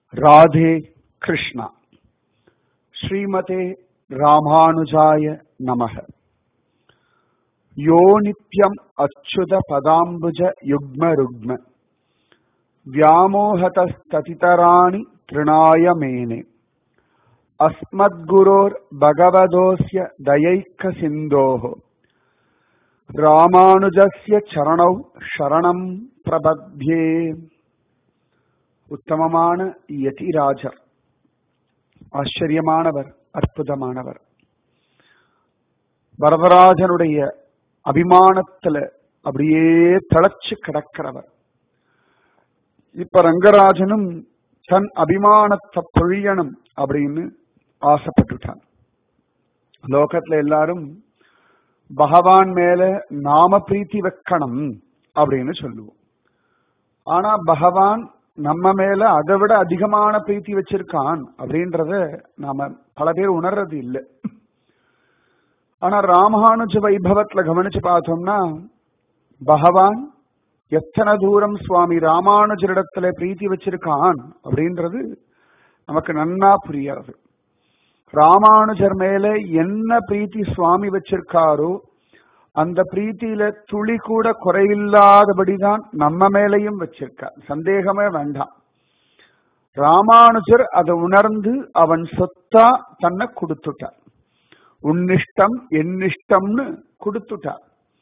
ராதே கிருஷ்ணா ஸ்ரீமதே ராமானுஜாய நமக யோ நித்யம் அச்சுத பதாம்புஜ யுக்ம ருக்ம व्यामोहतस्ततितराणि तृणाय मेने अस्मद्गुरोर् भगवदोऽस्य दयैकसिन्धोः ராமானுஜஸ்ய சரணௌ சரணம் பிரபத்யே உத்தமமான யதிராஜர் ஆச்சரியமானவர் அற்புதமானவர் வரதராஜனுடைய அபிமானத்துல அப்படியே தளச்சு கிடக்கிறவர் இப்ப ரங்கராஜனும் தன் அபிமானத்தை பொழியணும் அப்படின்னு ஆசைப்பட்டுட்டான் லோகத்துல எல்லாரும் பகவான் மேல நாம பிரீத்தி வைக்கணும் அப்படின்னு சொல்லுவோம் ஆனா பகவான் நம்ம மேல அதை விட அதிகமான பிரீத்தி வச்சிருக்கான் அப்படின்றத நாம பல பேர் உணர்றது இல்லை ஆனா ராமானுஜ வைபவத்துல கவனிச்சு பார்த்தோம்னா பகவான் எத்தனை தூரம் சுவாமி ராமானுஜரிடத்துல பிரீத்தி வச்சிருக்கான் அப்படின்றது நமக்கு நன்னா புரியாது ராமானுஜர் மேல என்ன பிரீத்தி சுவாமி வச்சிருக்காரோ அந்த பிரீத்தியில துளி கூட குறையில்லாதபடிதான் நம்ம மேலையும் வச்சிருக்கார் சந்தேகமே வேண்டாம் ராமானுஜர் அதை உணர்ந்து அவன் சொத்தா தன்னை கொடுத்துட்டார் உன்னிஷ்டம் என்னிஷ்டம்னு கொடுத்துட்டார்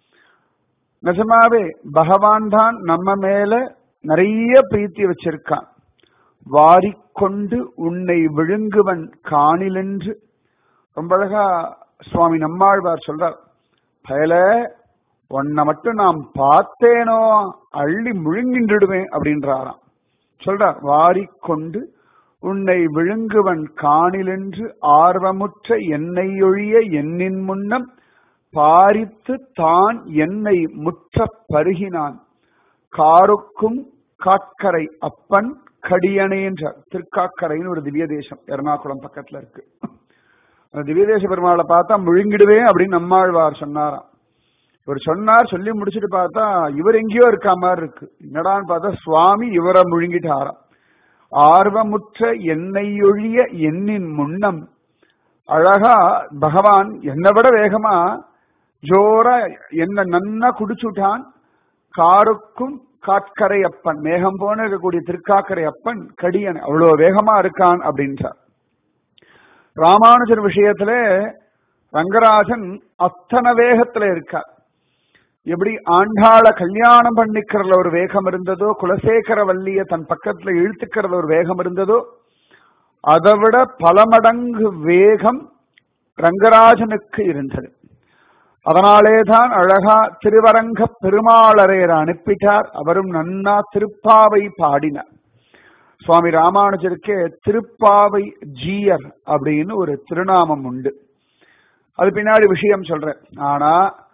நிஜமாவே பகவான் தான் நம்ம மேல நிறைய பிரீத்தி வச்சிருக்கான் வாரிக்கொண்டு உன்னை விழுங்குவன் காணிலென்று ரொம்ப அழகா சுவாமி நம்மாழ்வார் சொல்றார் பயல உன்னை மட்டும் நாம் பார்த்தேனோ அள்ளி முழுங்கின்றுடுவேன் அப்படின்றாராம் சொல்றார் வாரிக்கொண்டு உன்னை விழுங்குவன் காணிலென்று ஆர்வமுற்ற என்னை ஒழிய என்னின் முன்னம் பாரித்து தான் என்னை முற்ற பருகினான் காருக்கும் காட்கரை அப்பன் கடியணை என்ற திருக்காக்கரைன்னு ஒரு திவ்ய தேசம் எர்ணாகுளம் பக்கத்துல இருக்கு அந்த திவ்ய தேச பெருமாளை பார்த்தா முழுங்கிடுவேன் அப்படின்னு நம்மாழ்வார் சொன்னாராம் இவர் சொன்னார் சொல்லி முடிச்சுட்டு பார்த்தா இவர் எங்கேயோ இருக்கா மாதிரி இருக்கு என்னடான்னு பார்த்தா சுவாமி இவரை முழுங்கிட்டாராம் ஆர்வமுற்ற என்னையொழிய எண்ணின் முன்னம் அழகா பகவான் என்னை விட வேகமா ஜோரா என்ன நன்னா குடிச்சுட்டான் காருக்கும் காட்கரை அப்பன் மேகம் போன இருக்கக்கூடிய திருக்காக்கரை அப்பன் கடியன் அவ்வளவு வேகமா இருக்கான் அப்படின்றார் ராமானுஜர் விஷயத்துல ரங்கராஜன் அத்தனை வேகத்துல இருக்கார் எப்படி ஆண்டாள கல்யாணம் பண்ணிக்கிறதுல ஒரு வேகம் இருந்ததோ குலசேகர வள்ளிய தன் பக்கத்துல இழுத்துக்கிறதுல ஒரு வேகம் இருந்ததோ அதை விட பல மடங்கு வேகம் ரங்கராஜனுக்கு இருந்தது அதனாலே தான் அழகா திருவரங்க பெருமாளரையர் அனுப்பிட்டார் அவரும் நன்னா திருப்பாவை பாடினார் சுவாமி ராமானுஜருக்கு திருப்பாவை ஜீயர் அப்படின்னு ஒரு திருநாமம் உண்டு அது பின்னாடி விஷயம் சொல்றேன் ஆனா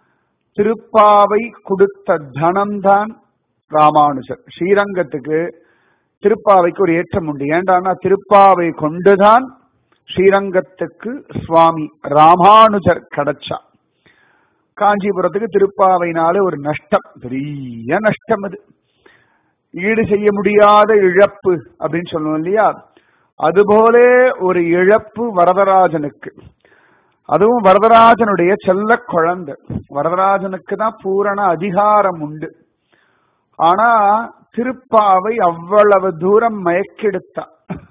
திருப்பாவை கொடுத்த தனம்தான் ராமானுஜர் ஸ்ரீரங்கத்துக்கு திருப்பாவைக்கு ஒரு ஏற்றம் உண்டு ஏண்டானா திருப்பாவை கொண்டுதான் ஸ்ரீரங்கத்துக்கு சுவாமி ராமானுஜர் கிடைச்சா காஞ்சிபுரத்துக்கு திருப்பாவைனால ஒரு நஷ்டம் பெரிய நஷ்டம் அது ஈடு செய்ய முடியாத இழப்பு அப்படின்னு சொல்லுவோம் இல்லையா அதுபோல ஒரு இழப்பு வரதராஜனுக்கு அதுவும் வரதராஜனுடைய செல்ல குழந்தை வரதராஜனுக்கு தான் பூரண அதிகாரம் உண்டு ஆனா திருப்பாவை அவ்வளவு தூரம் மயக்கெடுத்தா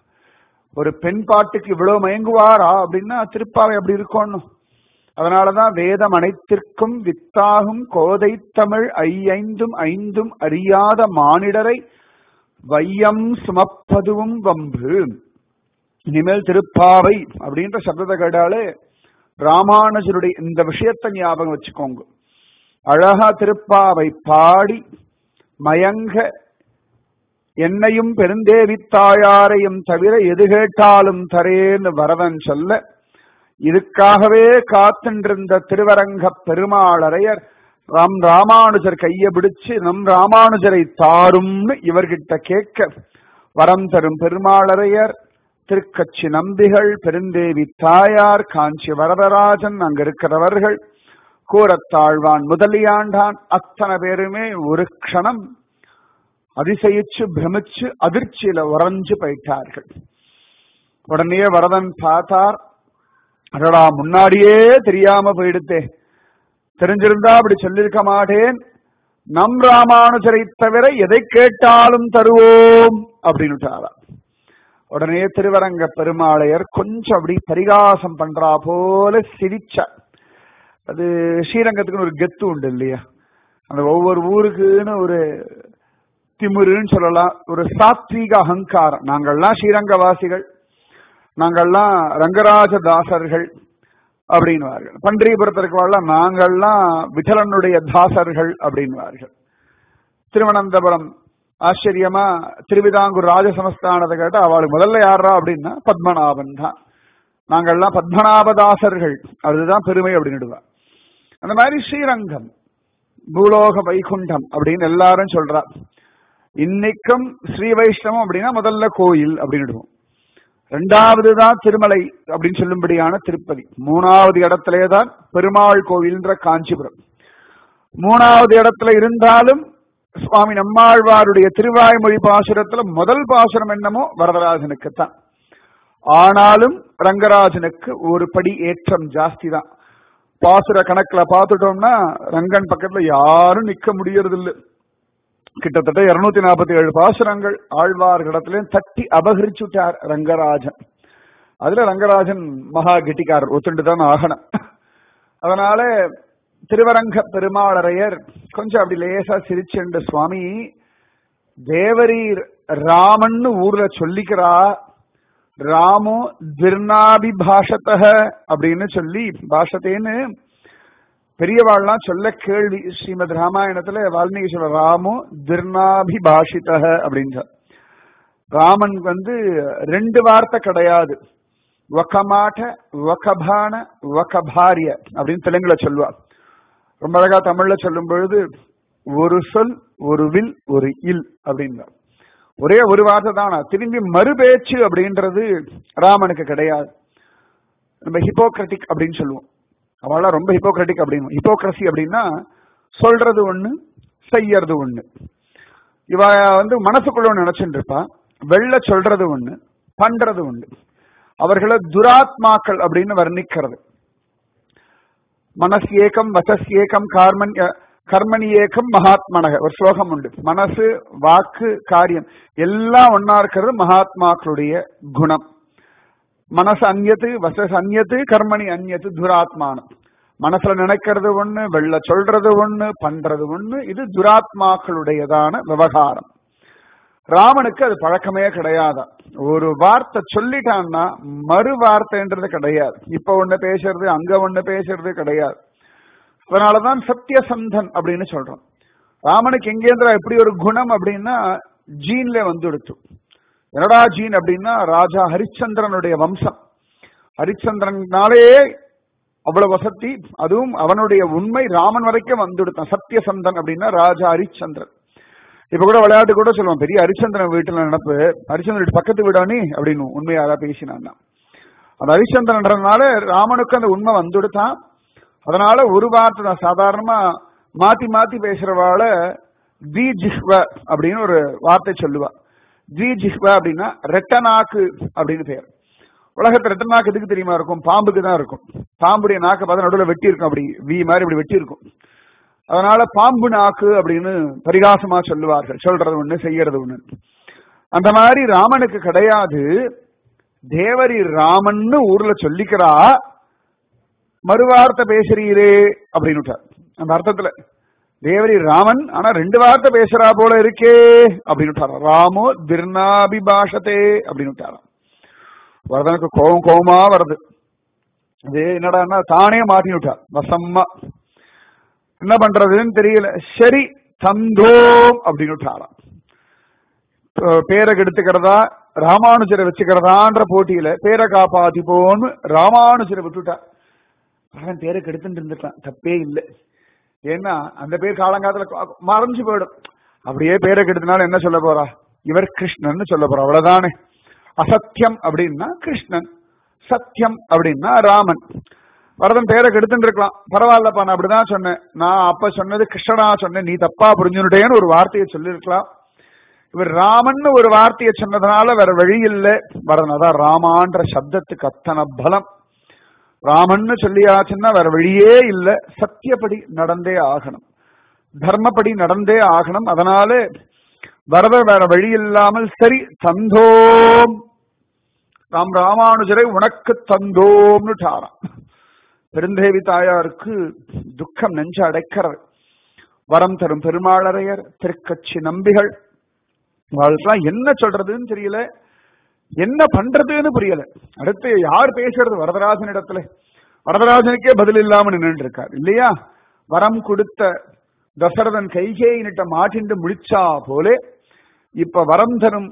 ஒரு பெண் பாட்டுக்கு இவ்வளவு மயங்குவாரா அப்படின்னா திருப்பாவை அப்படி இருக்கணும் அதனாலதான் வேதம் அனைத்திற்கும் வித்தாகும் கோதை தமிழ் ஐயைந்தும் ஐந்தும் அறியாத மானிடரை வையம் சுமப்பதுவும் வம்பு இனிமேல் திருப்பாவை அப்படின்ற சப்தத்தை கேட்டாலே ராமானுஜருடைய இந்த விஷயத்தை ஞாபகம் வச்சுக்கோங்க அழகா திருப்பாவை பாடி மயங்க என்னையும் பெருந்தேவி தாயாரையும் தவிர எது கேட்டாலும் தரேன்னு வரதன் சொல்ல இதுக்காகவே காத்துண்டிருந்த திருவரங்க பெருமாளரையர் ராம் ராமானுஜர் கைய பிடிச்சு நம் ராமானுஜரை தாரும்னு இவர்கிட்ட கேட்க வரம் தரும் பெருமாளரையர் திருக்கட்சி நம்பிகள் பெருந்தேவி தாயார் காஞ்சி வரதராஜன் அங்க இருக்கிறவர்கள் கூரத்தாழ்வான் முதலியாண்டான் அத்தனை பேருமே ஒரு க்ஷணம் அதிசயிச்சு பிரமிச்சு அதிர்ச்சியில உறைஞ்சு போயிட்டார்கள் உடனே வரதன் பார்த்தார் அடடா முன்னாடியே தெரியாம போயிடுத்தே தெரிஞ்சிருந்தா அப்படி சொல்லியிருக்க மாட்டேன் நம் ராமானுஜரை தவிர எதை கேட்டாலும் தருவோம் அப்படின்னு உடனே திருவரங்க பெருமாளையர் கொஞ்சம் அப்படி பரிகாசம் பண்றா போல சிரிச்சார் அது ஸ்ரீரங்கத்துக்குன்னு ஒரு கெத்து உண்டு இல்லையா அந்த ஒவ்வொரு ஊருக்குன்னு ஒரு திமிருன்னு சொல்லலாம் ஒரு சாத்வீக அகங்காரம் நாங்கள்லாம் ஸ்ரீரங்கவாசிகள் நாங்கள்லாம் ரங்கராஜ தாசர்கள் அப்படின்வார்கள் பன்றிபுரத்திற்கு வாழ நாங்கள்லாம் விட்டலனுடைய தாசர்கள் அப்படின்வார்கள் திருவனந்தபுரம் ஆச்சரியமா திருவிதாங்கூர் ராஜசமஸ்தானத்தை கேட்டா அவளுக்கு முதல்ல யாரா அப்படின்னா பத்மநாபன் தான் நாங்கள்லாம் பத்மநாபதாசர்கள் அதுதான் பெருமை அப்படின்னுடுவா அந்த மாதிரி ஸ்ரீரங்கம் பூலோக வைகுண்டம் அப்படின்னு எல்லாரும் சொல்றா இன்னைக்கும் ஸ்ரீ வைஷ்ணவம் அப்படின்னா முதல்ல கோயில் அப்படின்னுடுவோம் ரெண்டாவது தான் திருமலை அப்படின்னு சொல்லும்படியான திருப்பதி மூணாவது இடத்திலே தான் பெருமாள் கோவில்ன்ற காஞ்சிபுரம் மூணாவது இடத்துல இருந்தாலும் சுவாமி நம்மாழ்வாருடைய திருவாய்மொழி பாசுரத்துல முதல் பாசுரம் என்னமோ வரதராஜனுக்குத்தான் ஆனாலும் ரங்கராஜனுக்கு ஒரு படி ஏற்றம் ஜாஸ்தி தான் பாசுர கணக்குல பார்த்துட்டோம்னா ரங்கன் பக்கத்துல யாரும் நிக்க முடியறது இல்லை கிட்டத்தட்ட இருநூத்தி நாற்பத்தி ஏழு பாசுரங்கள் ஆழ்வார்களிடத்திலையும் தட்டி அபகரிச்சுட்டார் ரங்கராஜன் அதுல ரங்கராஜன் மகா கெட்டிக்காரர் ஒத்துண்டு தான் ஆகணும் அதனால திருவரங்க பெருமாளரையர் கொஞ்சம் அப்படி லேசா சிரிச்சுண்டு சுவாமி தேவரீர் ராமன்னு ஊர்ல சொல்லிக்கிறா ராமோ திருநாபி பாஷத்தக அப்படின்னு சொல்லி பாஷத்தேன்னு பெரியவாள்லாம் சொல்ல கேள்வி ஸ்ரீமத் ராமாயணத்துல வால்மீகி சொல்ல ராமோ திருநாபி பாஷிதக அப்படின்னு ராமன் வந்து ரெண்டு வார்த்தை கிடையாது வக்கமாட்ட வக்கபான வக்கபாரிய அப்படின்னு தெலுங்குல சொல்லுவார் ரொம்ப அழகா தமிழ்ல சொல்லும் பொழுது ஒரு சொல் ஒரு வில் ஒரு இல் அப்படின்னார் ஒரே ஒரு வார்த்தை தானா திரும்பி மறுபேச்சு அப்படின்றது ராமனுக்கு கிடையாது நம்ம ஹிப்போக்ரட்டிக் அப்படின்னு சொல்லுவோம் அவெல்லாம் ரொம்ப ஹிப்போக்ரட்டிக் அப்படின்னு ஹிப்போக்ரசி அப்படின்னா சொல்றது ஒண்ணு செய்யறது ஒண்ணு இவ வந்து மனசுக்குள்ள ஒண்ணு நினைச்சுட்டு இருப்பா வெளில சொல்றது ஒண்ணு பண்றது ஒண்ணு அவர்களை துராத்மாக்கள் அப்படின்னு வர்ணிக்கிறது மனசு ஏகம் வசஸ் ஏகம் கார்மன் கர்மணி ஏகம் மகாத்மனக ஒரு ஸ்லோகம் உண்டு மனசு வாக்கு காரியம் எல்லாம் ஒன்னா இருக்கிறது மகாத்மாக்களுடைய குணம் மனசு அந்நத்து வசஸ் அந்நத்து கர்மணி அந்நத்து துராத்மானம் மனசுல நினைக்கிறது ஒண்ணு வெள்ள சொல்றது ஒண்ணு பண்றது ஒண்ணு இது துராத்மாக்களுடையதான விவகாரம் ராமனுக்கு அது பழக்கமே கிடையாது ஒரு வார்த்தை சொல்லிட்டான்னா மறு வார்த்தைன்றது கிடையாது இப்ப ஒண்ணு பேசுறது அங்க ஒண்ணு பேசுறது கிடையாது அதனாலதான் சத்தியசந்தன் அப்படின்னு சொல்றோம் ராமனுக்கு எங்கேந்திரா எப்படி ஒரு குணம் அப்படின்னா ஜீன்ல வந்து எடுத்து என்னடா ஜீன் அப்படின்னா ராஜா ஹரிச்சந்திரனுடைய வம்சம் ஹரிச்சந்திரனாலே அவ்வளவு வசதி அதுவும் அவனுடைய உண்மை ராமன் வரைக்கும் வந்துடுத்தான் சத்தியசந்தன் அப்படின்னா ராஜா ஹரிச்சந்திரன் இப்ப கூட விளையாட்டு கூட சொல்லுவான் பெரிய ஹரிச்சந்திரன் வீட்டுல நடப்பு ஹரிச்சந்திரன் வீட்டு பக்கத்து வீடானே அப்படின்னு உண்மையாக பேசினான் அந்த ஹரிச்சந்திரன்றதுனால ராமனுக்கு அந்த உண்மை வந்துடுத்தான் அதனால ஒரு வார்த்தை தான் சாதாரணமா மாத்தி மாத்தி பேசுறவாள தி ஜிஹ்வ அப்படின்னு ஒரு வார்த்தை சொல்லுவா தி ஜிஹ்வ அப்படின்னா ரெட்டநாக்கு அப்படின்னு பேர் உலகத்துல ரெட்ட நாக்கு எதுக்கு தெரியுமா இருக்கும் பாம்புக்கு தான் இருக்கும் பாம்புடைய நாக்கு பார்த்தா நடுவில் வெட்டி இருக்கும் அப்படி வி மாதிரி இப்படி வெட்டி இருக்கும் அதனால பாம்பு நாக்கு அப்படின்னு பரிகாசமா சொல்லுவார்கள் சொல்றது ஒண்ணு செய்யறது ஒண்ணு அந்த மாதிரி ராமனுக்கு கிடையாது தேவரி ராமன்னு ஊர்ல சொல்லிக்கிறா மறுவார்த்தை பேசுறீரே அப்படின்னு அந்த அர்த்தத்துல தேவரி ராமன் ஆனா ரெண்டு வார்த்தை பேசுறா போல இருக்கே அப்படின்னு ராமோ திருநாபிபாஷத்தே அப்படின்னு வரதனுக்கு கோபம் கோபமா வருது அது என்னடான்னா தானே மாட்டி விட்டார் வசம்மா என்ன பண்றதுன்னு தெரியல சரி தந்தோம் அப்படின்னு விட்டாராம் பேரை கெடுத்துக்கிறதா ராமானுஜரை வச்சுக்கிறதான்ற போட்டியில பேரை காப்பாத்திப்போன்னு ராமானுஜரை விட்டுட்டார் அவன் பேரை கெடுத்துட்டு இருந்துட்டான் தப்பே இல்லை ஏன்னா அந்த பேர் காலங்காலத்துல மறைஞ்சு போயிடும் அப்படியே பேரை கெடுத்தனால என்ன சொல்ல போறா இவர் கிருஷ்ணன் சொல்ல போறா அவ்வளவுதானே அசத்தியம் அப்படின்னா கிருஷ்ணன் சத்தியம் அப்படின்னா ராமன் வரதன் பேரை கெடுத்துட்டு இருக்கலாம் பரவாயில்லப்பா நான் அப்படிதான் சொன்னேன் நான் அப்ப சொன்னது கிருஷ்ணனா சொன்னேன் நீ தப்பா புரிஞ்சுட்டேன்னு ஒரு வார்த்தையை சொல்லியிருக்கலாம் இவர் ராமன் ஒரு வார்த்தையை சொன்னதுனால வேற வழி இல்லை வரணும் அதான் ராமான்ற சப்தத்துக்கு அத்தனை பலம் ராமன்னு சொல்லியாச்சுன்னா வேற வழியே இல்லை சத்தியப்படி நடந்தே ஆகணும் தர்மப்படி நடந்தே ஆகணும் அதனால வரத வேற வழி இல்லாமல் சரி தந்தோம் ராம் ராமானுஜரை உனக்கு தந்தோம்னு டாராம் பெருந்தேவி தாயாருக்கு துக்கம் நெஞ்ச அடைக்கிறது வரம் தரும் பெருமாளரையர் திருக்கட்சி நம்பிகள் அவளுக்கெல்லாம் என்ன சொல்றதுன்னு தெரியல என்ன பண்றதுன்னு புரியல அடுத்து யார் பேசுறது வரதராஜன் இடத்துல வரதராஜனுக்கே பதில் இல்லாம நின்று இருக்கார் இல்லையா வரம் கொடுத்த தசரதன் கைகேயினிட்ட மாட்டிண்டு முடிச்சா போலே இப்ப வரம் தரும்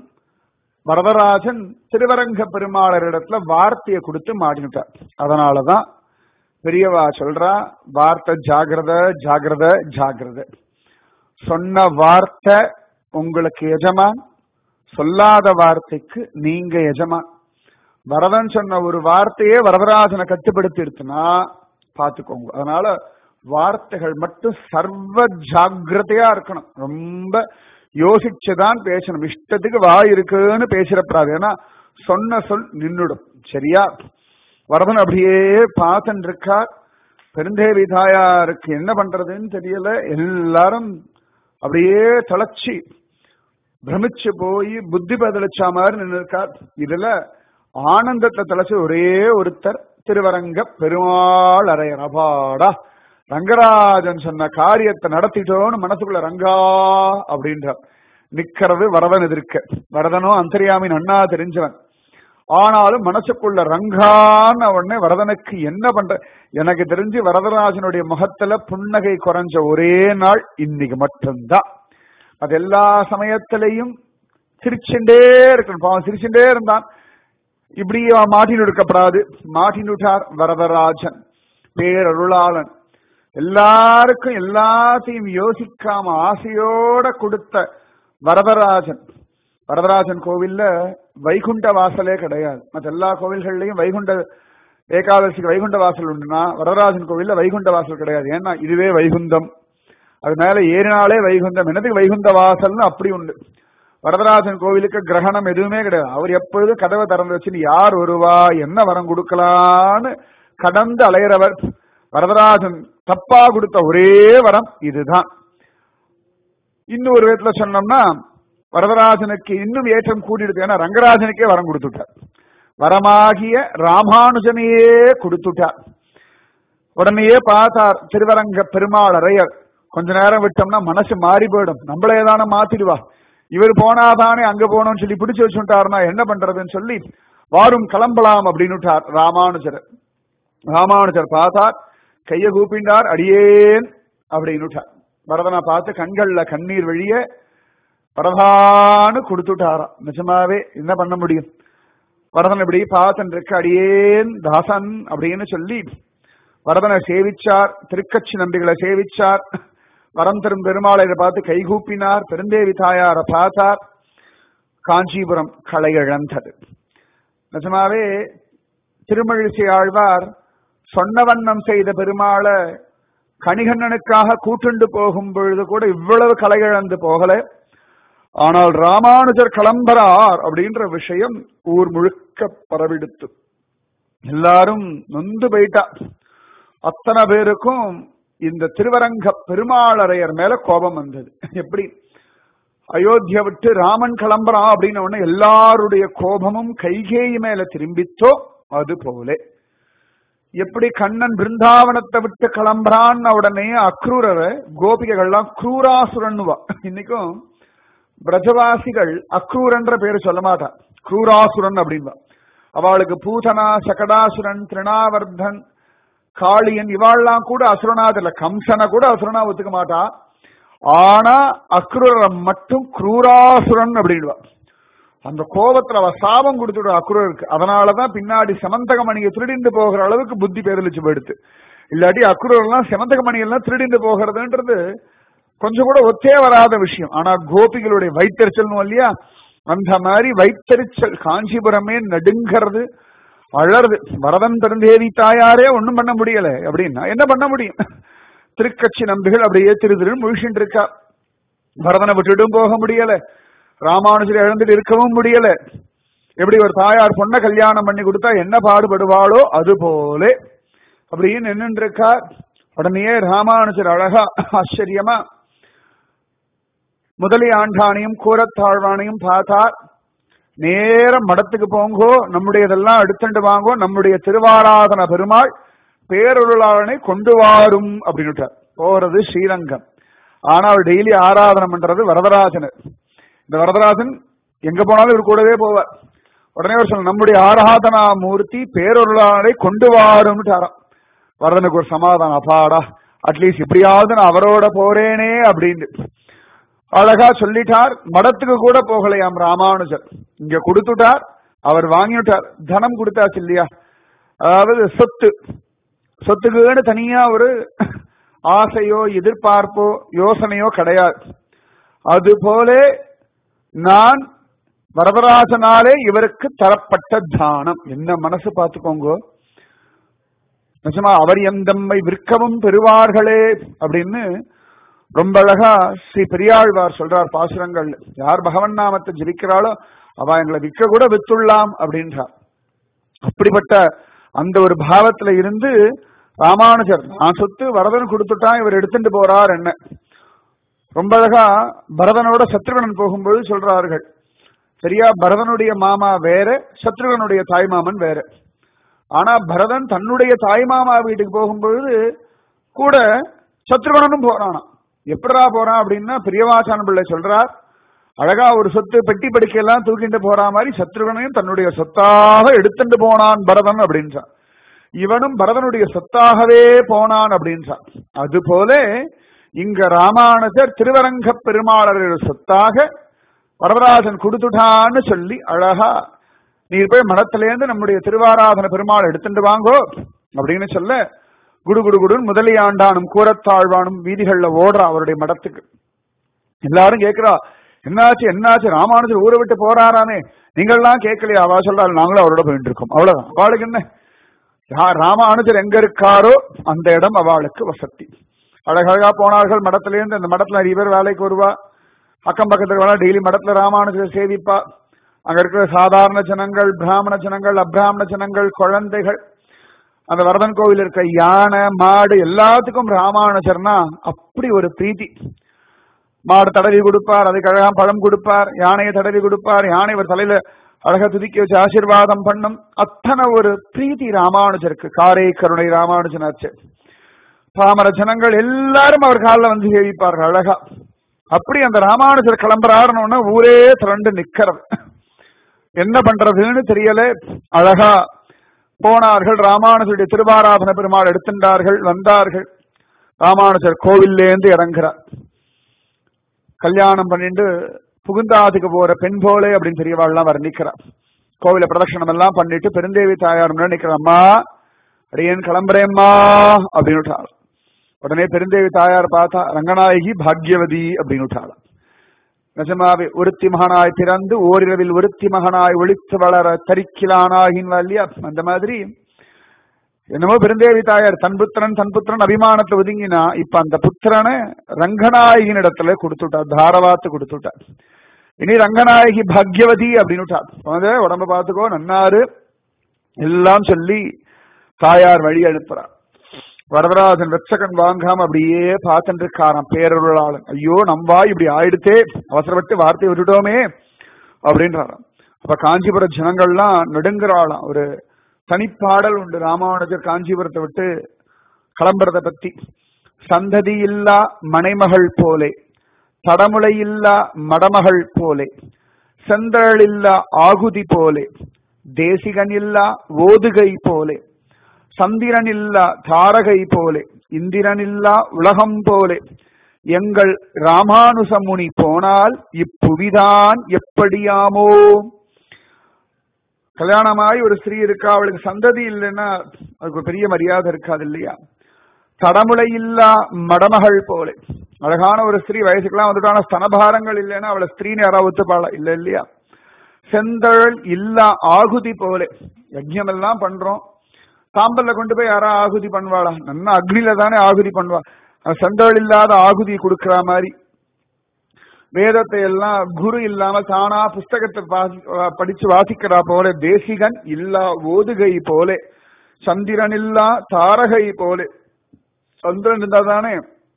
வரதராஜன் திருவரங்க பெருமாளர் இடத்துல வார்த்தையை கொடுத்து மாட்டினுட்டார் அதனாலதான் பெரியவா சொல்றா வார்த்தை ஜாகிரத ஜாகிரத ஜாகிரத சொன்ன வார்த்தை உங்களுக்கு எஜமான் சொல்லாத வார்த்தைக்கு நீங்க எஜமான் வரதன் சொன்ன ஒரு வார்த்தையே வரதராஜனை கட்டுப்படுத்தி இருக்குன்னா பாத்துக்கோங்க அதனால வார்த்தைகள் மட்டும் சர்வ ஜாகிரதையா இருக்கணும் ரொம்ப யோசிச்சுதான் பேசணும் இஷ்டத்துக்கு வாய் இருக்குன்னு பேசிடப்படாது ஏன்னா சொன்ன சொல் நின்னுடும் சரியா வரதன் அப்படியே பார்த்துட்டு இருக்கார் பெருந்தேவி தாயாருக்கு என்ன பண்றதுன்னு தெரியல எல்லாரும் அப்படியே தளச்சி பிரமிச்சு போய் புத்தி பதிலச்சா மாதிரி நின்று இருக்கார் இதுல ஆனந்தத்தை தலைச்சு ஒரே ஒருத்தர் திருவரங்க பெருமாள் அறையர் அபாடா ரங்கராஜன் சொன்ன காரியத்தை நடத்திட்டோன்னு மனசுக்குள்ள ரங்கா அப்படின்றார் நிக்கிறது வரதன் எதிர்க்க வரதனும் அந்தரியாமின் அண்ணா தெரிஞ்சவன் ஆனாலும் மனசுக்குள்ள ரங்கான்னு உடனே வரதனுக்கு என்ன பண்ற எனக்கு தெரிஞ்சு வரதராஜனுடைய முகத்துல புன்னகை குறைஞ்ச ஒரே நாள் இன்னைக்கு மட்டும்தான் அது எல்லா சமயத்திலையும் சிரிச்சுட்டே இருக்கணும் பாவம் சிரிச்சுட்டே இருந்தான் இப்படி மாட்டின் எடுக்கப்படாது மாட்டின் விட்டார் வரதராஜன் பேரருளாளன் எல்லாருக்கும் எல்லாத்தையும் யோசிக்காம ஆசையோட கொடுத்த வரதராஜன் வரதராஜன் கோவில்ல வைகுண்ட வாசலே கிடையாது மற்ற எல்லா கோவில்கள்லயும் வைகுண்ட ஏகாதசிக்கு வைகுண்ட வாசல் உண்டுனா வரதராஜன் கோவில்ல வைகுண்ட வாசல் கிடையாது ஏன்னா இதுவே வைகுந்தம் அது மேல ஏறினாலே வைகுந்தம் என்னதுக்கு வைகுந்த வாசல்னு அப்படி உண்டு வரதராஜன் கோவிலுக்கு கிரகணம் எதுவுமே கிடையாது அவர் எப்பொழுதும் கதவை திறந்து வச்சுன்னு யார் வருவா என்ன வரம் கொடுக்கலான்னு கடந்து அலையிறவர் வரதராஜன் தப்பா கொடுத்த ஒரே வரம் இதுதான் இன்னும் ஒரு விதத்துல சொன்னோம்னா வரதராஜனுக்கு இன்னும் ஏற்றம் கூடிடுது ஏன்னா ரங்கராஜனுக்கே வரம் கொடுத்துட்டார் வரமாகிய ராமானுஜனையே கொடுத்துட்டார் உடனேயே பார்த்தார் திருவரங்க பெருமாள் அறையர் கொஞ்ச நேரம் விட்டோம்னா மனசு மாறி போயிடும் நம்மளே தானே மாத்திடுவா இவர் போனாதானே அங்க போனோம்னு சொல்லி பிடிச்சு வச்சுட்டாருன்னா என்ன பண்றதுன்னு சொல்லி வாரும் கிளம்பலாம் அப்படின்னு ராமானுஜர் ராமானுஜர் பார்த்தார் கைய கூப்பிண்டார் அடியேன் அப்படின்னு வரதனை பார்த்து கண்கள்ல கண்ணீர் வழிய வரதான்னு கொடுத்துட்டாராம் நிஜமாவே என்ன பண்ண முடியும் வரதன் இப்படி பார்த்துட்டு இருக்க அடியேன் தாசன் அப்படின்னு சொல்லி வரதனை சேவிச்சார் திருக்கட்சி நம்பிகளை சேவிச்சார் வரம் தரும் பெருமாளை பார்த்து கைகூப்பினார் பெருந்தேவி தாயார பார்த்தார் காஞ்சிபுரம் களை இழந்தது நிஜமாவே திருமழிசை ஆழ்வார் சொன்ன வண்ணம் செய்த பெருமாளை கணிகண்ணனுக்காக கூட்டுண்டு போகும் பொழுது கூட இவ்வளவு கலை இழந்து போகல ஆனால் ராமானுஜர் கிளம்புறார் அப்படின்ற விஷயம் ஊர் முழுக்க பரவிடுத்து எல்லாரும் நொந்து போயிட்டா அத்தனை பேருக்கும் இந்த திருவரங்க பெருமாளரையர் மேல கோபம் வந்தது எப்படி அயோத்திய விட்டு ராமன் கிளம்புறான் அப்படின்னு உடனே எல்லாருடைய கோபமும் கைகேயி மேல திரும்பித்தோ அது போல எப்படி கண்ணன் பிருந்தாவனத்தை விட்டு கிளம்புறான்னு உடனே அக்ரூரரை கோபிகைகள்லாம் குரூராசுரன்னுவா இன்னைக்கும் பிரஜவாசிகள் அக்ரூரன்ற பேரு சொல்ல மாட்டா குரூராசுரன் அப்படின்பா அவளுக்கு பூதனா சகடாசுரன் திருணாவர்தன் காளியன் இவாள்லாம் கூட அசுரனா தெரியல கம்சனை கூட அசுரனா ஒத்துக்க மாட்டா ஆனா அக்ரூரம் மட்டும் குரூராசுரன் அப்படின்வா அந்த கோபத்துல அவ சாபம் கொடுத்துடும் அக்ரூருக்கு அதனாலதான் பின்னாடி செமந்தகமணியை திருடிண்டு போகிற அளவுக்கு புத்தி பேரலிச்சு போயிடுத்து இல்லாட்டி அக்ரூரெல்லாம் செமந்தகமணியெல்லாம் திருடிண்டு போகிறதுன்றது கொஞ்சம் கூட ஒத்தே வராத விஷயம் ஆனா கோபிகளுடைய வைத்தறிச்சல் இல்லையா அந்த மாதிரி வைத்தறிச்சல் காஞ்சிபுரமே நடுங்கிறது அழறது வரதன் பெருந்தேவி தாயாரே ஒண்ணும் பண்ண முடியல அப்படின்னா என்ன பண்ண முடியும் திருக்கட்சி நம்பிகள் அப்படியே திரு திரு முழிச்சுட்டு இருக்கா பரதனை விட்டுட்டும் போக முடியல ராமானுஜர் எழுந்துட்டு இருக்கவும் முடியல எப்படி ஒரு தாயார் பொண்ணை கல்யாணம் பண்ணி கொடுத்தா என்ன பாடுபடுவாளோ அது போல அப்படின்னு நின்று இருக்கார் உடனே ராமானுஜர் அழகா ஆச்சரியமா முதலி ஆண்டானையும் கூரத்தாழ்வானையும் பார்த்தார் நேரம் மடத்துக்கு போங்கோ நம்முடையதெல்லாம் எடுத்துட்டு வாங்கோ நம்முடைய திருவாராதன பெருமாள் பேரொருளாளனை கொண்டு வாரும் அப்படின்னு போறது ஸ்ரீரங்கம் ஆனா அவர் டெய்லி ஆராதனை பண்றது வரதராஜனர் இந்த வரதராஜன் எங்க போனாலும் இவர் கூடவே போவார் உடனே அவர் சொல்ல நம்முடைய ஆராதனா மூர்த்தி பேரொருளாளனை கொண்டு வாரும்ட்டாராம் வரதனுக்கு ஒரு சமாதானம் அப்பாடா அட்லீஸ்ட் இப்படியாவது நான் அவரோட போறேனே அப்படின்னு அழகா சொல்லிட்டார் மடத்துக்கு கூட போகலையாம் ராமானுஜர் இங்க கொடுத்துட்டார் அவர் வாங்கிட்டார் தனம் கொடுத்தாச்சு இல்லையா அதாவது சொத்து சொத்துக்குன்னு தனியா ஒரு ஆசையோ எதிர்பார்ப்போ யோசனையோ கிடையாது அது போல நான் வரதராஜனாலே இவருக்கு தரப்பட்ட தானம் என்ன மனசு பார்த்துக்கோங்க நிஜமா அவர் எந்தம்மை விற்கவும் பெறுவார்களே அப்படின்னு ரொம்ப அழகா ஸ்ரீ பெரியாழ்வார் சொல்றார் பாசுரங்கள் யார் பகவன் நாமத்தை ஜபிக்கிறாளோ அவ எங்களை விற்க கூட வித்துள்ளாம் அப்படின்றார் அப்படிப்பட்ட அந்த ஒரு பாவத்துல இருந்து ராமானுஜர் நான் சொத்து வரதன் கொடுத்துட்டான் இவர் எடுத்துட்டு போறார் என்ன ரொம்ப அழகா பரதனோட சத்ருகனன் போகும்போது சொல்றார்கள் சரியா பரதனுடைய மாமா வேற சத்ருகனுடைய தாய்மாமன் வேற ஆனா பரதன் தன்னுடைய தாய்மாமா வீட்டுக்கு போகும்பொழுது கூட சத்ருகனனும் போறானா எப்படா போறான் அப்படின்னா பிரியவாசான பிள்ளை சொல்றார் அழகா ஒரு சொத்து பெட்டி படுக்கையெல்லாம் தூக்கிட்டு போற மாதிரி சத்ருகனையும் தன்னுடைய சொத்தாக எடுத்துட்டு போனான் பரதன் அப்படின்றான் இவனும் பரதனுடைய சொத்தாகவே போனான் அப்படின்றான் அது போல இங்க ராமானுஜர் திருவரங்க பெருமாளர் சொத்தாக வரதராஜன் கொடுத்துட்டான்னு சொல்லி அழகா நீர் போய் மடத்திலேருந்து நம்முடைய திருவாராதன பெருமாள் எடுத்துட்டு வாங்கோ அப்படின்னு சொல்ல குடு குடு குடுன்னு முதலியாண்டானும் கூரத்தாழ்வானும் வீதிகள்ல ஓடுறா அவருடைய மடத்துக்கு எல்லாரும் கேட்கிறா என்னாச்சு என்னாச்சு ராமானுஜர் ஊரை விட்டு போறாரானே நீங்கள்லாம் கேட்கலையா அவா சொல்றாள் நாங்களும் அவரோட போயிட்டு இருக்கோம் அவ்வளவுதான் அவளுக்கு என்ன யார் ராமானுஜர் எங்க இருக்காரோ அந்த இடம் அவளுக்கு வசதி அழகழகா போனார்கள் மடத்திலேருந்து அந்த மடத்துல நிறைய பேர் வேலைக்கு வருவா அக்கம் பக்கத்துல வேலை டெய்லி மடத்துல ராமானுஜர் சேவிப்பா அங்க இருக்கிற சாதாரண ஜனங்கள் பிராமண ஜனங்கள் அப்ராமண ஜனங்கள் குழந்தைகள் அந்த வரதன் கோவில் இருக்க யானை மாடு எல்லாத்துக்கும் ராமானுஜர்னா அப்படி ஒரு பிரீத்தி மாடு தடவி கொடுப்பார் அதுக்கு அழகா பழம் கொடுப்பார் யானையை தடவி கொடுப்பார் யானை ஒரு தலையில அழகா துதிக்க வச்சு ஆசீர்வாதம் பண்ணும் அத்தனை ஒரு பிரீத்தி ராமானுஜருக்கு காரை கருணை ராமானுஜனாச்சு பாமர ஜனங்கள் எல்லாரும் அவர் காலில் வந்து சேவிப்பார்கள் அழகா அப்படி அந்த ராமானுஜர் கிளம்புறாருன்னு ஊரே திரண்டு நிக்கிறது என்ன பண்றதுன்னு தெரியல அழகா போனார்கள் ராமானுஜருடைய திருவாராதன பெருமாள் எடுத்துட்டார்கள் வந்தார்கள் ராமானுஜர் கோவில்லேருந்து இறங்குறார் கல்யாணம் பண்ணிட்டு புகுந்தாதுக்கு போற பெண் போலே அப்படின்னு தெரியவாள்லாம் வர்ணிக்கிறார் கோவில பிரதட்சணம் எல்லாம் பண்ணிட்டு பெருந்தேவி தாயார் முன்னாடி நிக்கிறம்மா அடியேன் கிளம்புறேம்மா அப்படின்னு உடனே பெருந்தேவி தாயார் பார்த்தா ரங்கநாயகி பாக்யவதி அப்படின்னு விட்டாளாம் நிஜமாவே ஒருத்தி மகனாய் பிறந்து ஓரிரவில் ஒருத்தி மகனாய் ஒளித்து வளர தரிக்கிலானாகின் இல்லையா அந்த மாதிரி என்னமோ பெருந்தேவி தாயார் தன் புத்திரன் தன் புத்திரன் அபிமானத்தை ஒதுங்கினா இப்ப அந்த புத்திரனை ரங்கநாயகின் இடத்துல கொடுத்துட்டா தாரவாத்து கொடுத்துட்டா இனி ரங்கநாயகி பாக்யவதி அப்படின்னு உடம்ப பார்த்துக்கோ நன்னாரு எல்லாம் சொல்லி தாயார் வழி அனுப்புறார் வரதராஜன் வெச்சகன் வாங்காம அப்படியே பார்த்துட்டு இருக்காராம் பேரருளாளன் ஐயோ நம்பா இப்படி ஆயிடுத்தே அவசரப்பட்டு வார்த்தையை விட்டுட்டோமே அப்படின்றாராம் அப்ப காஞ்சிபுர ஜனங்கள்லாம் நெடுங்குறாளாம் ஒரு தனிப்பாடல் உண்டு ராமானுஜர் காஞ்சிபுரத்தை விட்டு கிளம்புறத பத்தி சந்ததி இல்லா மனைமகள் போலே தடமுலை இல்லா மடமகள் போலே செந்தழல் இல்லா ஆகுதி போலே தேசிகன் இல்லா ஓதுகை போலே சந்திரன் இல்லா தாரகை போலே இந்திரன் இல்லா உலகம் போலே எங்கள் ராமானுசமுனி போனால் இப்புவிதான் எப்படியாமோ கல்யாணமாய் ஒரு ஸ்திரீ இருக்கா அவளுக்கு சந்ததி இல்லைன்னா அதுக்கு பெரிய மரியாதை இருக்காது இல்லையா தடமுலை இல்லா மடமகள் போலே அழகான ஒரு ஸ்திரீ வயசுக்கெல்லாம் வந்துட்டான ஸ்தனபாரங்கள் இல்லைன்னா அவளை ஸ்திரீன்னு யாராவது ஒத்துப்பாளா இல்ல இல்லையா செந்தழல் இல்லா ஆகுதி போலே யஜ்யம் எல்லாம் பண்றோம் சாம்பல்ல கொண்டு போய் யாரா ஆகுதி பண்ணுவாளா நன்னா அக்னில தானே ஆகுதி பண்ணுவா செந்தழல் இல்லாத ஆகுதி கொடுக்கிற மாதிரி வேதத்தை எல்லாம் குரு இல்லாம தானா புஸ்தகத்தை வாசி- படிச்சு வாசிக்கிறா போல தேசிகன் இல்லா ஓதுகை போலே சந்திரன் இல்லா தாரகை போலே சந்திரன் இருந்தா தானே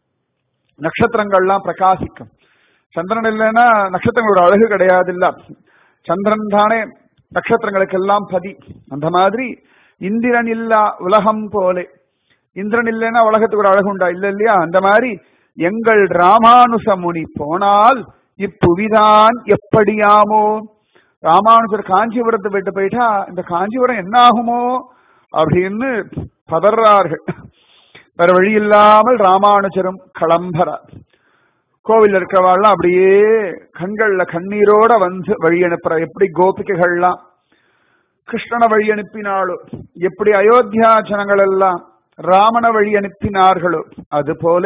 நட்சத்திரங்கள்லாம் பிரகாசிக்கும் சந்திரன் இல்லைன்னா நட்சத்திரங்களோட அழகு கிடையாது இல்ல சந்திரன் தானே நட்சத்திரங்களுக்கெல்லாம் பதி அந்த மாதிரி இந்திரன் இல்லா உலகம் போலே இந்திரன் இல்லைன்னா உலகத்துக்கு ஒரு அழகு உண்டா இல்ல இல்லையா அந்த மாதிரி எங்கள் ராமானுச முனி போனால் இப்புவிதான் எப்படியாமோ ராமானுஜர் காஞ்சிபுரத்தை விட்டு போயிட்டா இந்த காஞ்சிபுரம் என்ன ஆகுமோ அப்படின்னு பதறார்கள் வேற வழி இல்லாமல் ராமானுஜரும் கிளம்புறார் கோவில் இருக்கிறவாள்லாம் அப்படியே கண்கள்ல கண்ணீரோட வந்து வழி அனுப்புற எப்படி கோபிகைகள்லாம் கிருஷ்ணனை வழி அனுப்பினாளோ எப்படி அயோத்தியா ஜனங்கள் எல்லாம் ராமனை வழி அனுப்பினார்களோ அது போல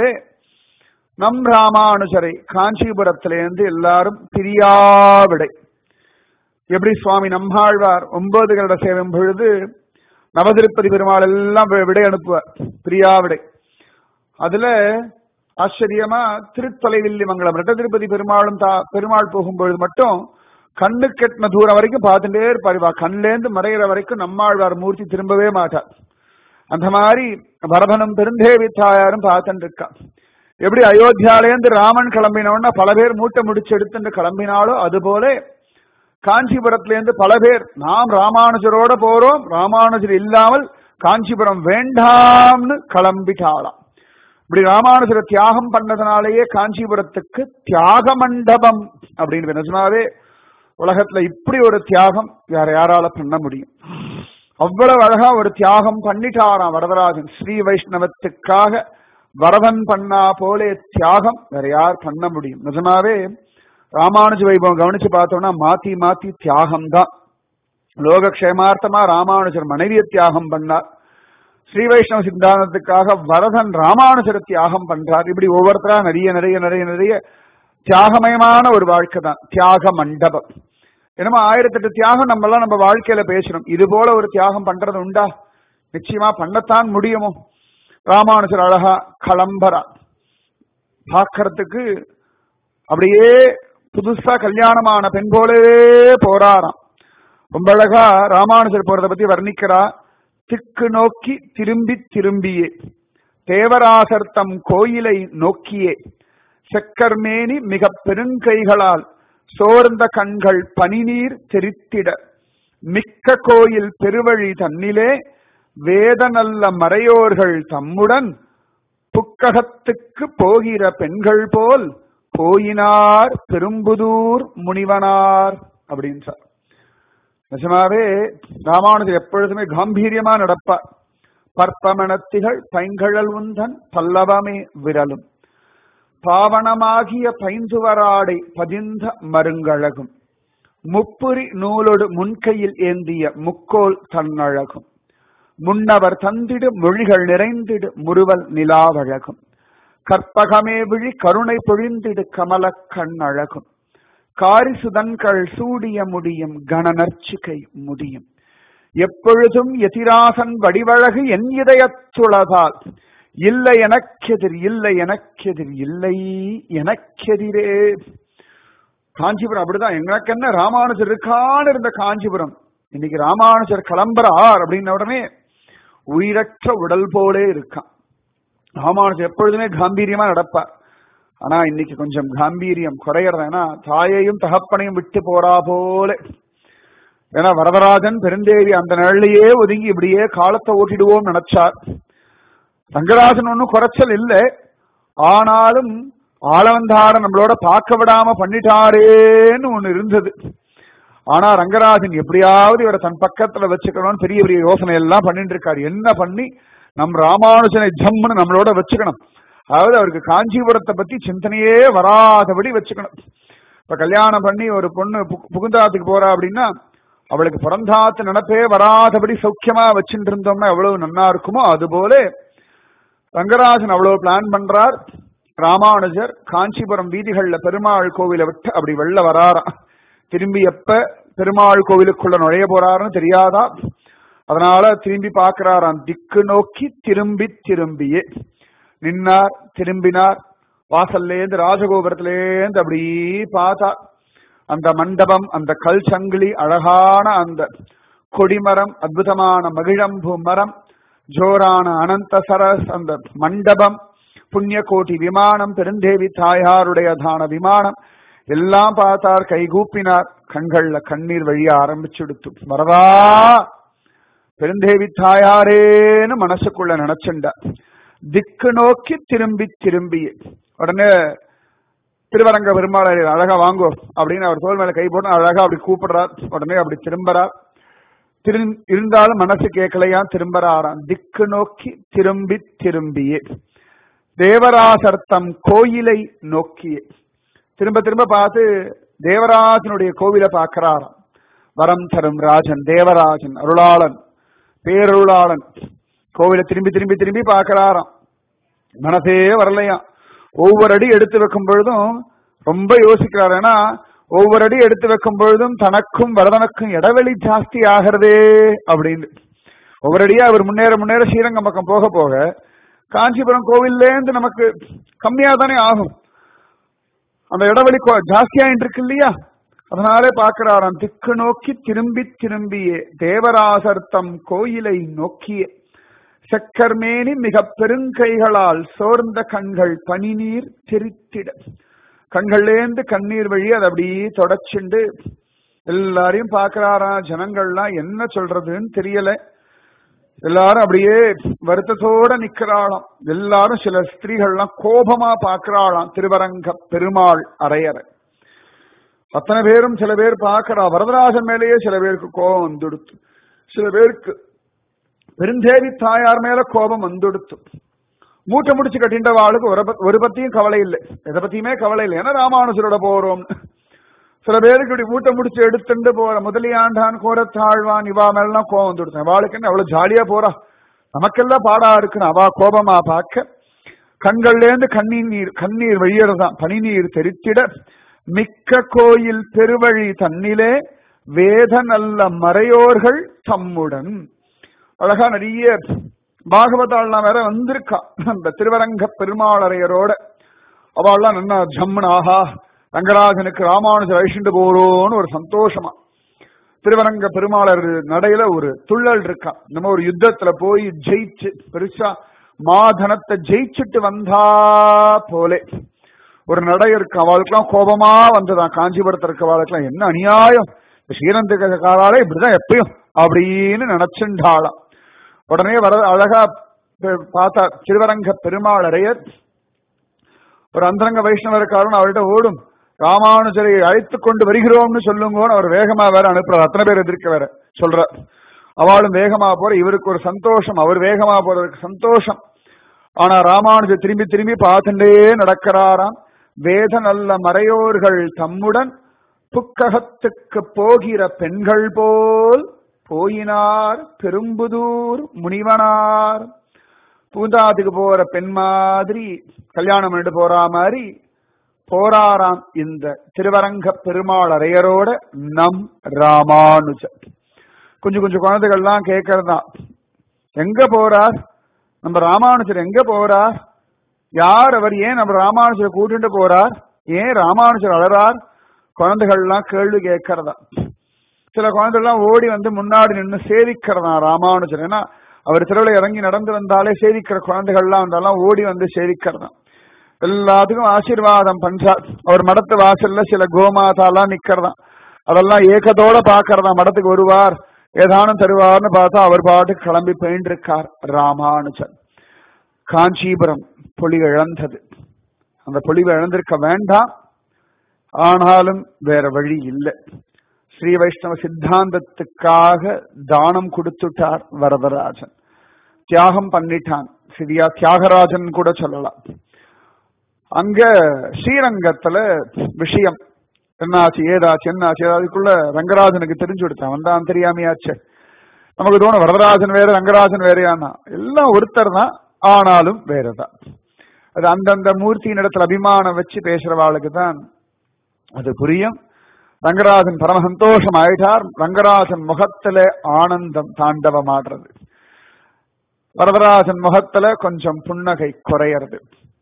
நம் ராமானுஜரை காஞ்சிபுரத்திலிருந்து எல்லாரும் பிரியாவிடை எப்படி சுவாமி நம்மாழ்வார் ஒன்பது கருட சேவும் பொழுது நவதிருப்பதி பெருமாள் எல்லாம் வி- விடை அனுப்புவார் பிரியாவிடை அதுல ஆச்சரியமா திருத்தொலைவில்லி மங்கலம் ரெட்ட திருப்பதி பெருமாளும் தா பெருமாள் போகும்பொழுது மட்டும் கண்ணு கெட்டின தூரம் வரைக்கும் பார்த்துட்டே இருப்பார் இவா கண்லேருந்து மறைகிற வரைக்கும் நம்மாழ்வார் மூர்த்தி திரும்பவே மாட்டார் அந்த மாதிரி வரதனும் பெருந்தேவி தாயாரும் பார்த்துட்டு இருக்கா எப்படி அயோத்தியாலேருந்து ராமன் கிளம்பினோன்னா பல பேர் மூட்டை முடிச்சு எடுத்துட்டு கிளம்பினாலோ அதுபோல காஞ்சிபுரத்திலேருந்து பல பேர் நாம் ராமானுஜரோட போறோம் ராமானுஜர் இல்லாமல் காஞ்சிபுரம் வேண்டாம்னு கிளம்பிட்டாளாம் இப்படி ராமானுஜரை தியாகம் பண்ணதுனாலேயே காஞ்சிபுரத்துக்கு தியாக மண்டபம் அப்படின்னு நிஜமாவே உலகத்துல இப்படி ஒரு தியாகம் வேற யாரால பண்ண முடியும் அவ்வளவு அழகா ஒரு தியாகம் பண்ணிட்டாராம் வரதராஜன் ஸ்ரீ வைஷ்ணவத்துக்காக வரதன் பண்ணா போலே தியாகம் வேற யார் பண்ண முடியும் நிஜமாவே ராமானுஜ வைபவம் கவனிச்சு பார்த்தோம்னா மாத்தி மாத்தி தியாகம் தான் லோகக்ஷேமார்த்தமா ராமானுஜர் மனைவிய தியாகம் பண்ணார் ஸ்ரீ வைஷ்ணவ சித்தாந்தத்துக்காக வரதன் ராமானுஜர தியாகம் பண்றார் இப்படி ஒவ்வொருத்தரா நிறைய நிறைய நிறைய நிறைய தியாகமயமான ஒரு வாழ்க்கை தான் தியாக மண்டபம் என்னமோ ஆயிரத்தெட்டு தியாகம் நம்ம எல்லாம் நம்ம வாழ்க்கையில பேசுறோம் இது போல ஒரு தியாகம் பண்றது உண்டா நிச்சயமா பண்ணத்தான் முடியுமோ ராமானுஜர் அழகா களம்பரா பார்க்கறதுக்கு அப்படியே புதுசா கல்யாணமான பெண் போலவே போறாராம் ரொம்ப அழகா ராமானுஜர் போறத பத்தி வர்ணிக்கிறா திக்கு நோக்கி திரும்பி திரும்பியே தேவராசர்த்தம் கோயிலை நோக்கியே செக்கர்மேனி மிக பெருங்கைகளால் சோர்ந்த கண்கள் பனிநீர் தெரித்திட மிக்க கோயில் பெருவழி தன்னிலே வேதநல்ல மறையோர்கள் தம்முடன் புக்ககத்துக்கு போகிற பெண்கள் போல் போயினார் பெரும்புதூர் முனிவனார் அப்படின்றார் நிஜமாவே ராமானுஜர் எப்பொழுதுமே காம்பீரியமா நடப்பார் பற்பமணத்திகள் பைங்கழல் உந்தன் பல்லவமே விரலும் பாவனமாகிய பைந்துவராடை பதிந்த மருங்கழகும் முப்புரி நூலொடு முன்கையில் ஏந்திய முக்கோல் தன்னழகும் முன்னவர் தந்திடு மொழிகள் நிறைந்திடு முறுவல் நிலாவழகும் கற்பகமே விழி கருணை பொழிந்திடு கமல கண்ணழகும் காரிசுதன்கள் சூடிய முடியும் கணநர்ச்சிகை முடியும் எப்பொழுதும் எதிராசன் வடிவழகு என் இதயத்துளதால் இல்லை எனக்கெதிர் இல்லை எனக்கெதிர் இல்லை எனக்கெதிரே காஞ்சிபுரம் அப்படிதான் எனக்கு என்ன ராமானுஜர் இருக்கான்னு இருந்த காஞ்சிபுரம் இன்னைக்கு ராமானுஜர் கிளம்புறார் அப்படின்ன உடனே உயிரற்ற உடல் போலே இருக்கான் ராமானுஜர் எப்பொழுதுமே காம்பீரியமா நடப்பார் ஆனா இன்னைக்கு கொஞ்சம் காம்பீரியம் குறையறது ஏன்னா தாயையும் தகப்பனையும் விட்டு போறா போல ஏன்னா வரதராஜன் பெருந்தேவி அந்த நிழலையே ஒதுங்கி இப்படியே காலத்தை ஓட்டிடுவோம் நினைச்சார் ரங்கராஜன் ஒன்னும் குறைச்சல் இல்லை ஆனாலும் ஆளவந்தார நம்மளோட பார்க்க விடாம பண்ணிட்டாரேன்னு ஒண்ணு இருந்தது ஆனா ரங்கராஜன் எப்படியாவது இவரை தன் பக்கத்துல வச்சுக்கணும்னு பெரிய பெரிய யோசனை எல்லாம் பண்ணிட்டு இருக்காரு என்ன பண்ணி நம் ராமானுஜனை ஜம்முன்னு நம்மளோட வச்சுக்கணும் அதாவது அவருக்கு காஞ்சிபுரத்தை பத்தி சிந்தனையே வராதபடி வச்சுக்கணும் இப்ப கல்யாணம் பண்ணி ஒரு பொண்ணு பு- புகுந்தாத்துக்கு போறா அப்படின்னா அவளுக்கு பிறந்தாத்து நினைப்பே வராதபடி சௌக்கியமா வச்சுட்டு இருந்தோம்னா எவ்வளவு நன்னா இருக்குமோ அதுபோல ரங்கராஜன் அவ்வளவு பிளான் பண்றார் ராமானுஜர் காஞ்சிபுரம் வீதிகள்ல பெருமாள் கோவிலை விட்டு அப்படி வெளில வராராம் திரும்பி எப்ப பெருமாள் கோவிலுக்குள்ள நுழைய போறாருன்னு தெரியாதா அதனால திரும்பி பார்க்கிறாராம் திக்கு நோக்கி திரும்பி திரும்பியே நின்னார் திரும்பினார் வாசல்லேருந்து ராஜகோபுரத்திலேருந்து அப்படி பார்த்தா அந்த மண்டபம் அந்த கல் சங்கிலி அழகான அந்த கொடிமரம் அற்புதமான மகிழம்பு மரம் ஜோரான அனந்த சரஸ் அந்த மண்டபம் புண்ணிய கோட்டி விமானம் பெருந்தேவி தாயாருடையதான விமானம் எல்லாம் பார்த்தார் கைகூப்பினார் கண்கள்ல கண்ணீர் வழிய ஆரம்பிச்சுடுத்து வரதா பெருந்தேவி தாயாரேன்னு மனசுக்குள்ள நினைச்சுண்டார் திக்கு நோக்கி திரும்பி திரும்பி உடனே திருவரங்க பெருமாள் அழகா வாங்கோ அப்படின்னு அவர் தோல் மேல கை போட்டு அழகா அப்படி கூப்பிடுறார் உடனே அப்படி திரும்புறார் திரு இருந்தாலும் மனசு கேட்கலையா திரும்பறாராம் திக்கு நோக்கி திரும்பி திரும்பியே தேவராசர்த்தம் கோயிலை நோக்கியே திரும்ப திரும்ப பார்த்து தேவராஜனுடைய கோவிலை பார்க்கிறாராம் வரம் தரும் ராஜன் தேவராஜன் அருளாளன் பேரருளாளன் கோவிலை திரும்பி திரும்பி திரும்பி பார்க்கிறாராம் மனசே வரலையா ஒவ்வொரு அடி எடுத்து வைக்கும் பொழுதும் ரொம்ப யோசிக்கிறார் ஏன்னா ஒவ்வொரு அடி எடுத்து வைக்கும் பொழுதும் தனக்கும் வரதனுக்கும் இடைவெளி ஜாஸ்தி ஆகிறதே அப்படின்னு ஒவ்வொரு அடியா அவர் முன்னேற முன்னேற ஸ்ரீரங்கம் பக்கம் போக போக காஞ்சிபுரம் கோவில்லேருந்து நமக்கு கம்மியா தானே ஆகும் அந்த இடைவெளி ஜாஸ்தியாயிட்டு இருக்கு இல்லையா அதனாலே பார்க்கிறாராம் திக்கு நோக்கி திரும்பி திரும்பியே தேவராசர்த்தம் கோயிலை நோக்கியே செக்கர்மேனி மிக பெருங்கைகளால் சோர்ந்த கண்கள் பனிநீர் தெரித்திட கண்கள்லேந்து கண்ணீர் வழி அதை அப்படியே தொடச்சுண்டு எல்லாரையும் பார்க்கிறாராம் ஜனங்கள்லாம் என்ன சொல்றதுன்னு தெரியல எல்லாரும் அப்படியே வருத்தத்தோட நிக்கிறாளாம் எல்லாரும் சில ஸ்திரீகள்லாம் கோபமா பார்க்கிறாளாம் திருவரங்க பெருமாள் அரையறை அத்தனை பேரும் சில பேர் பார்க்கிறா வரதராஜன் மேலேயே சில பேருக்கு கோபம் வந்துடுத்து சில பேருக்கு பெருந்தேவி தாயார் மேல கோபம் வந்துடுத்து மூட்டை முடிச்சு கட்டின்ற வாளுக்கு ஒரு ஒரு பத்தியும் கவலை இல்லை எதை பத்தியுமே கவலை இல்லை ஏன்னா ராமானுஜரோட போறோம் சில பேருக்கு இப்படி மூட்டை முடிச்சு எடுத்துட்டு போற முதலியாண்டான் கோரத்தாழ்வான் இவா மேலாம் கோபம் வந்துடுத்தேன் வாளுக்கு என்ன அவ்வளவு ஜாலியா போறா நமக்கெல்லாம் பாடா இருக்குன்னு அவா கோபமா பார்க்க கண்கள்லேருந்து கண்ணீர் நீர் கண்ணீர் வழியறதான் பனிநீர் தெரித்திட மிக்க கோயில் பெருவழி தன்னிலே வேத நல்ல மறையோர்கள் தம்முடன் அழகா நிறைய பாகவதாள்லாம் வேற வந்திருக்கா அந்த திருவரங்க பெருமாளரையரோட அவள்லாம் என்ன ஜம்முன் ஆஹா ரங்கராஜனுக்கு ராமானுஜர் அழிச்சுட்டு போறோன்னு ஒரு சந்தோஷமா திருவரங்க பெருமாளர் நடையில ஒரு துள்ளல் இருக்கா நம்ம ஒரு யுத்தத்துல போய் ஜெயிச்சு பெருசா மாதனத்தை ஜெயிச்சுட்டு வந்தா போலே ஒரு நடை இருக்கு அவளுக்குலாம் கோபமா வந்ததான் காஞ்சிபுரத்துல இருக்க அவளுக்குலாம் என்ன அநியாயம் ஸ்ரீரந்தக்காராலே இப்படிதான் எப்பயும் அப்படின்னு நினைச்சுண்டாளாம் உடனே வர அழகா பார்த்தா திருவரங்க பெருமாள் அரையர் ஒரு அந்தரங்க வைஷ்ணவருக்காரன் அவர்கிட்ட ஓடும் ராமானுஜரை அழைத்து கொண்டு வருகிறோம்னு சொல்லுங்கன்னு அவர் வேகமா வேற அனுப்புறார் அத்தனை பேர் எதிர்க்க வேற சொல்ற அவளும் வேகமா போற இவருக்கு ஒரு சந்தோஷம் அவர் வேகமா போறதுக்கு சந்தோஷம் ஆனா ராமானுஜர் திரும்பி திரும்பி பார்த்துட்டே நடக்கிறாராம் வேத நல்ல மறையோர்கள் தம்முடன் புக்ககத்துக்கு போகிற பெண்கள் போல் போயினார் பெரும்புதூர் முனிவனார் பூந்தாத்துக்கு போற பெண் மாதிரி கல்யாணம் பண்ணிட்டு போறா மாதிரி போராராம் இந்த திருவரங்க பெருமாள் அரையரோட நம் ராமானுஜர் கொஞ்சம் கொஞ்சம் குழந்தைகள்லாம் கேட்கறதா எங்க போறார் நம்ம ராமானுஜர் எங்க போறார் யார் அவர் ஏன் நம்ம ராமானுஜரை கூட்டிட்டு போறார் ஏன் ராமானுஜர் அழறார் குழந்தைகள்லாம் கேள்வி கேட்கறதா சில குழந்தைகள்லாம் ஓடி வந்து முன்னாடி நின்று சேவிக்கிறதா ராமானுஜர் ஏன்னா அவர் திருவிழா இறங்கி நடந்து வந்தாலே சேவிக்கிற குழந்தைகள்லாம் வந்தாலும் ஓடி வந்து சேவிக்கிறதா எல்லாத்துக்கும் ஆசீர்வாதம் பண்றார் அவர் மடத்து வாசல்ல சில கோமாதாலாம் நிக்கிறதாம் அதெல்லாம் ஏக்கத்தோட பாக்குறதா மடத்துக்கு வருவார் ஏதானும் தருவார்னு பார்த்தா அவர் பாட்டுக்கு கிளம்பி போயிட்டு இருக்கார் ராமானுஜன் காஞ்சிபுரம் பொலிவு இழந்தது அந்த பொலிவு இழந்திருக்க வேண்டாம் ஆனாலும் வேற வழி இல்லை ஸ்ரீ வைஷ்ணவ சித்தாந்தத்துக்காக தானம் கொடுத்துட்டார் வரதராஜன் தியாகம் பண்ணிட்டான் சரியா தியாகராஜன் கூட சொல்லலாம் அங்க ஸ்ரீரங்கத்துல விஷயம் என்னாச்சு ஏதாச்சு என்னாச்சு அதுக்குள்ள ரங்கராஜனுக்கு தெரிஞ்சு கொடுத்தான் வந்தான் தெரியாமையாச்சு நமக்கு தோணும் வரதராஜன் வேற ரங்கராஜன் வேறையானா எல்லாம் ஒருத்தர் தான் ஆனாலும் வேறதான் அது அந்தந்த மூர்த்தியின் இடத்துல அபிமானம் வச்சு பேசுறவாளுக்கு தான் அது புரியும் ரங்கராஜன் பரம சந்தோஷம் ஆயிட்டார் ரங்கராஜன் முகத்துல ஆனந்தம் தாண்டவமாடுறது வரதராஜன் முகத்துல கொஞ்சம் புன்னகை குறையறது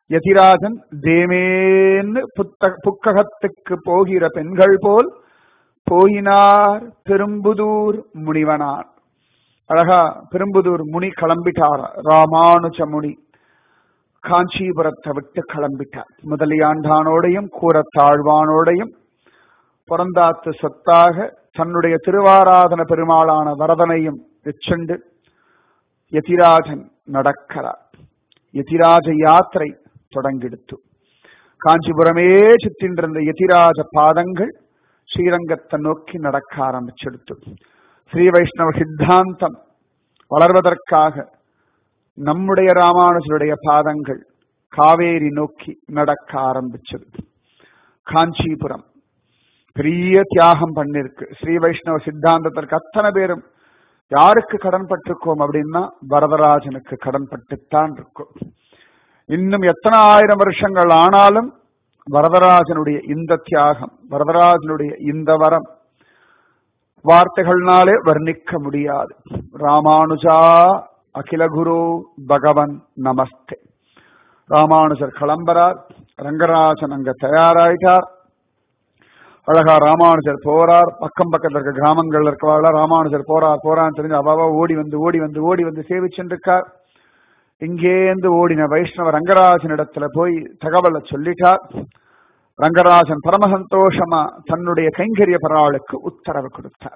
யதிராஜன் தேமேன்னு புத்த புக்ககத்துக்கு போகிற பெண்கள் போல் போயினார் பெரும்புதூர் முனிவனார் அழகா பெரும்புதூர் முனி கிளம்பிட்டார் ராமானுஜ முனி காஞ்சிபுரத்தை விட்டு கிளம்பிட்டார் முதலியாண்டானோடையும் கூரத்தாழ்வானோடையும் பிறந்தாத்து சொத்தாக தன்னுடைய திருவாராதன பெருமாளான வரதனையும் வச்சுண்டு யதிராஜன் நடக்கிறார் யதிராஜ யாத்திரை தொடங்கிடுத்து காஞ்சிபுரமே சுத்தின்றிருந்த யதிராஜ பாதங்கள் ஸ்ரீரங்கத்தை நோக்கி நடக்க ஆரம்பிச்செடுத்து ஸ்ரீ வைஷ்ணவ சித்தாந்தம் வளர்வதற்காக நம்முடைய ராமானுஜருடைய பாதங்கள் காவேரி நோக்கி நடக்க ஆரம்பிச்சது காஞ்சிபுரம் பெரிய தியாகம் பண்ணிருக்கு ஸ்ரீ வைஷ்ணவ சித்தாந்தத்திற்கு அத்தனை பேரும் யாருக்கு கடன் பட்டிருக்கோம் அப்படின்னா வரதராஜனுக்கு கடன் பட்டுத்தான் இருக்கும் இன்னும் எத்தனை ஆயிரம் வருஷங்கள் ஆனாலும் வரதராஜனுடைய இந்த தியாகம் வரதராஜனுடைய இந்த வரம் வார்த்தைகள்னாலே வர்ணிக்க முடியாது ராமானுஜா அகில குரு பகவன் நமஸ்தே ராமானுஜர் கிளம்புறார் ரங்கராஜன் அங்க தயாராயிட்டார் அழகா ராமானுஜர் போறார் பக்கம் பக்கத்துல இருக்க கிராமங்கள்ல இருக்கவாள் ராமானுஜர் போறார் போறான்னு தெரிஞ்சு அவாவா ஓடி வந்து ஓடி வந்து ஓடி வந்து சேவிச்சுருக்கார் இங்கேந்து ஓடின வைஷ்ணவ ரங்கராஜன் இடத்துல போய் தகவலை சொல்லிட்டார் ரங்கராஜன் பரம சந்தோஷமா தன்னுடைய கைங்கரிய பராளுக்கு உத்தரவு கொடுத்தார்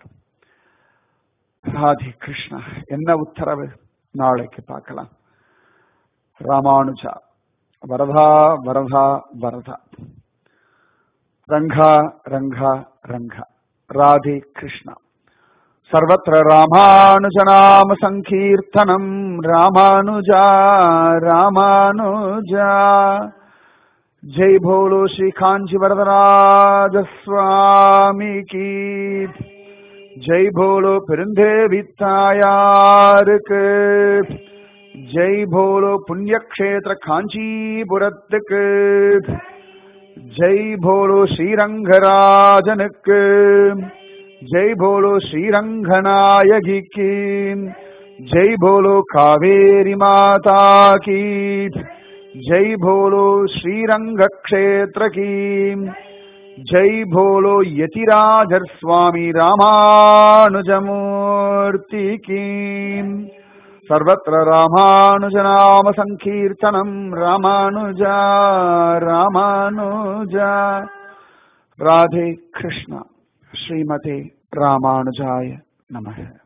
ராதி கிருஷ்ணா என்ன உத்தரவு நாளைக்கு பார்க்கலாம் ராமானுஜா வரதா வரதா வரதா ரங்கா ரங்கா ரங்கா ராதே கிருஷ்ணா सर्वत्र रामानुजनाम सङ्कीर्तनम् रामानुजा रामानुजा जय भोलो श्री कांची वरदराज स्वामी की जय भोलो पिरुंदे வித்தாயாருக்கு ஜெய் போலோ புண்ணிய கஷேத்திர காஞ்சிபுரத்துக்கு ஜெய் போலோ ஸ்ரீரங்கராஜனுக்கு जय बोलो श्रीरंगनायकी की जय बोलो कावेरी माता की जय बोलो श्रीरंग क्षेत्र की जय बोलो यतिराजर स्वामी रामानुजमूर्ति की सर्वत्र रामानुजनाम संकीर्तनम रामानुजा रामानुजा राधे कृष्ण श्रीमते रामानुजाय नमः